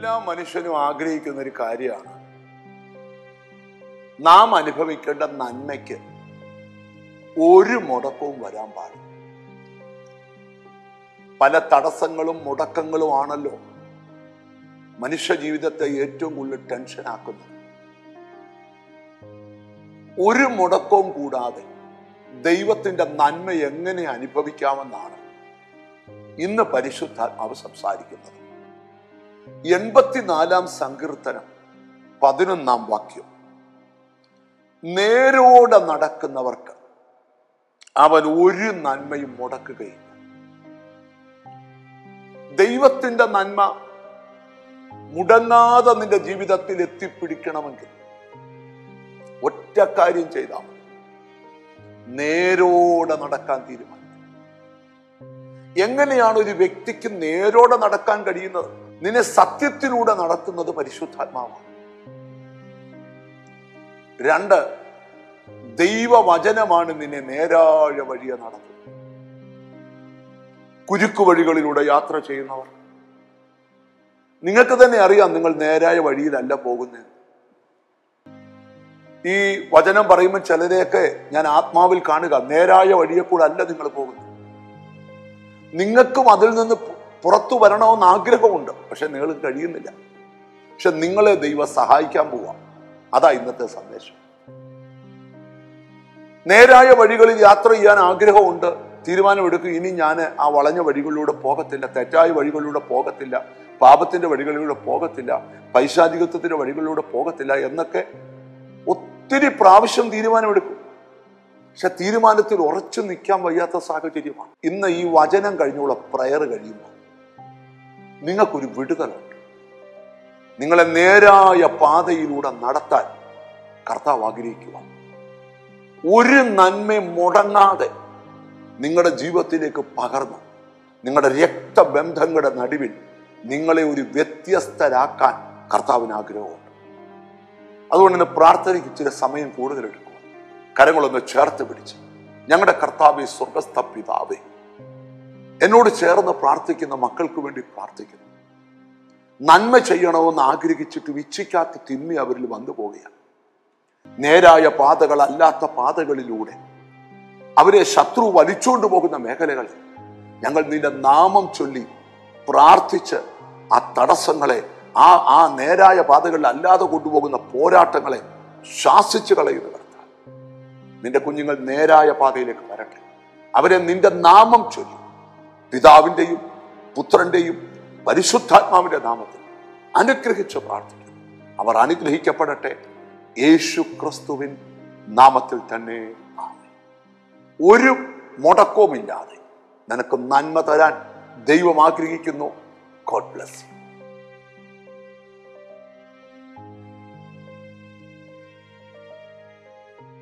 എല്ലാ മനുഷ്യനും ആഗ്രഹിക്കുന്ന ഒരു കാര്യമാണ് നാം അനുഭവിക്കേണ്ട നന്മയ്ക്ക് ഒരു മുടക്കവും വരാൻ പാടില്ല പല തടസ്സങ്ങളും മുടക്കങ്ങളും ആണല്ലോ മനുഷ്യ ജീവിതത്തെ ഏറ്റവും കൂടുതൽ ടെൻഷൻ ആക്കുന്നത് ഒരു മുടക്കവും കൂടാതെ ദൈവത്തിന്റെ നന്മ എങ്ങനെ അനുഭവിക്കാമെന്നാണ് ഇന്ന് പരിശുദ്ധാത്മാവ് സംസാരിക്കുന്നത് എൺപത്തിനാലാം സങ്കീർത്തനം പതിനൊന്നാം വാക്യം നേരോടെ നടക്കുന്നവർക്ക് അവൻ ഒരു നന്മയും മുടക്കുകയില്ല ദൈവത്തിന്റെ നന്മ മുടങ്ങാതെ നിന്റെ ജീവിതത്തിൽ എത്തിപ്പിടിക്കണമെങ്കിൽ ഒറ്റ കാര്യം ചെയ്താൽ മതി നേരോടെ നടക്കാൻ തീരുമാനിക്കും എങ്ങനെയാണ് ഒരു വ്യക്തിക്ക് നേരോടെ നടക്കാൻ കഴിയുന്നത് നിന്നെ സത്യത്തിലൂടെ നടത്തുന്നത് പരിശുദ്ധാത്മാവാണ് രണ്ട് ദൈവവചനമാണ് നിന്നെ നേരായ വഴിയെ നടത്തുന്നത് കുരുക്കു വഴികളിലൂടെ യാത്ര ചെയ്യുന്നവർ നിങ്ങൾക്ക് തന്നെ അറിയാം നിങ്ങൾ നേരായ വഴിയിലല്ല പോകുന്നത് ഈ വചനം പറയുമ്പോൾ ചിലരെയൊക്കെ ഞാൻ ആത്മാവിൽ കാണുക നേരായ വഴിയെ കൂടെ അല്ല നിങ്ങൾ പോകുന്നത് നിങ്ങൾക്കും അതിൽ നിന്ന് പു- പുറത്തു വരണമെന്ന് ആഗ്രഹമുണ്ട് പക്ഷെ നിങ്ങൾ കഴിയുന്നില്ല പക്ഷെ നിങ്ങളെ ദൈവം സഹായിക്കാൻ പോവാം അതാ ഇന്നത്തെ സന്ദേശം നേരായ വഴികളിൽ യാത്ര ചെയ്യാൻ ആഗ്രഹമുണ്ട് തീരുമാനമെടുക്കും ഇനി ഞാൻ ആ വളഞ്ഞ വഴികളിലൂടെ പോകത്തില്ല തെറ്റായ വഴികളിലൂടെ പോകത്തില്ല പാപത്തിന്റെ വഴികളിലൂടെ പോകത്തില്ല പൈശാചികത്വത്തിന്റെ വഴികളിലൂടെ പോകത്തില്ല എന്നൊക്കെ ഒത്തിരി പ്രാവശ്യം തീരുമാനമെടുക്കും പക്ഷെ തീരുമാനത്തിൽ ഉറച്ചു നിൽക്കാൻ വയ്യാത്ത സാഹചര്യമാണ് ഇന്ന് ഈ വചനം കഴിഞ്ഞുള്ള പ്രയർ കഴിയുമ്പോൾ നിങ്ങൾക്കൊരു വിടുതലുണ്ട് നിങ്ങളെ നേരായ പാതയിലൂടെ നടത്താൻ കർത്താവ് ആഗ്രഹിക്കുക ഒരു നന്മയും മുടങ്ങാതെ നിങ്ങളുടെ ജീവിതത്തിലേക്ക് പകർന്ന് നിങ്ങളുടെ രക്തബന്ധങ്ങളുടെ നടുവിൽ നിങ്ങളെ ഒരു വ്യത്യസ്തരാക്കാൻ കർത്താവിന് ആഗ്രഹമുണ്ട് അതുകൊണ്ട് ഇന്ന് പ്രാർത്ഥനയ്ക്ക് ഇച്ചിരി സമയം കൂടുതൽ എടുക്കുക കരങ്ങളൊന്ന് ചേർത്ത് പിടിച്ച് ഞങ്ങളുടെ കർത്താവെ സ്വർഗസ്ഥ പിതാവേ എന്നോട് ചേർന്ന് പ്രാർത്ഥിക്കുന്ന മക്കൾക്ക് വേണ്ടി പ്രാർത്ഥിക്കുന്നു നന്മ ചെയ്യണമെന്ന് ആഗ്രഹിച്ചിട്ട് ഇച്ഛിക്കാത്ത തിന്മ അവരിൽ വന്നു പോവുകയാണ് നേരായ പാതകളല്ലാത്ത പാതകളിലൂടെ അവരെ ശത്രു വലിച്ചുകൊണ്ട് പോകുന്ന മേഖലകളിൽ ഞങ്ങൾ നിന്റെ നാമം ചൊല്ലി പ്രാർത്ഥിച്ച് ആ തടസ്സങ്ങളെ ആ ആ നേരായ പാതകളിൽ അല്ലാതെ കൊണ്ടുപോകുന്ന പോരാട്ടങ്ങളെ ശാസിച്ചു കളയുന്ന കർത്താവ് നിന്റെ കുഞ്ഞുങ്ങൾ നേരായ പാതയിലേക്ക് വരട്ടെ അവരെ നിന്റെ നാമം ചൊല്ലി പിതാവിന്റെയും പുത്രന്റെയും പരിശുദ്ധാത്മാവിന്റെ നാമത്തിൽ അനുഗ്രഹിച്ച് പ്രാർത്ഥിക്കുന്നു അവർ അനുഗ്രഹിക്കപ്പെടട്ടെ യേശു ക്രിസ്തുവിൻ നാമത്തിൽ തന്നെ ആമേൻ. ഒരു മുടക്കവുമില്ലാതെ നിനക്ക് നന്മ തരാൻ ദൈവം ആഗ്രഹിക്കുന്നു ഗോഡ് ബ്ലസ് യു